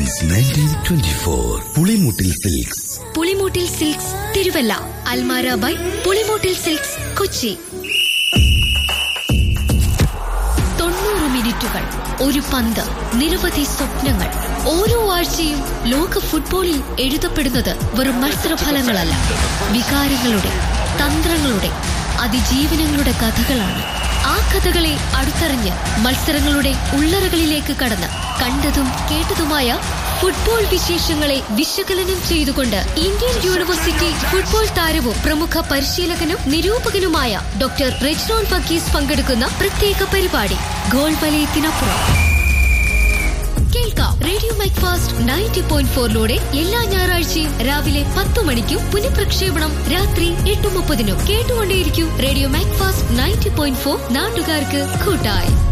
since nineteen twenty four Pulimoottil silks Pulimoottil silks Thiruvalla Almara by Pulimoottil silks Kochi തൊണ്ണൂറ് മിനിറ്റുകൾ ഒരു പന്ത് നിരവധി സ്വപ്നങ്ങൾ ഓരോ ആഴ്ചയും ലോക ഫുട്ബോളിൽ എഴുതപ്പെടുന്നത് വെറും മത്സരഫലങ്ങളല്ല വികാരങ്ങളുടെ തന്ത്രങ്ങളുടെ അതിജീവനങ്ങളുടെ കഥകളാണ് ആ കഥകളെ അടുത്തറിഞ്ഞ് മത്സരങ്ങളുടെ ഉള്ളറകളിലേക്ക് കടന്ന് കണ്ടതും കേട്ടതുമായ ഫുട്ബോൾ വിശേഷങ്ങളെ വിശകലനം ചെയ്തുകൊണ്ട് ഇന്ത്യൻ യൂണിവേഴ്സിറ്റി ഫുട്ബോൾ താരവും പ്രമുഖ പരിശീലകനും നിരൂപകനുമായ ഡോക്ടർ റെജ്നോൺ വർഗീസ് പങ്കെടുക്കുന്ന പ്രത്യേക പരിപാടി ഗോൾ വലയത്തിനപ്പുറം കേൾക്കാം radio mike fast ninety point ഫോറിലൂടെ എല്ലാ ഞായറാഴ്ചയും രാവിലെ പത്ത് മണിക്കും പുനഃപ്രക്ഷേപണം രാത്രി എട്ട് മുപ്പതിനും കേട്ടുകൊണ്ടേയിരിക്കും radio mike fast ninety point four നാട്ടുകാർക്ക് കൂട്ടായി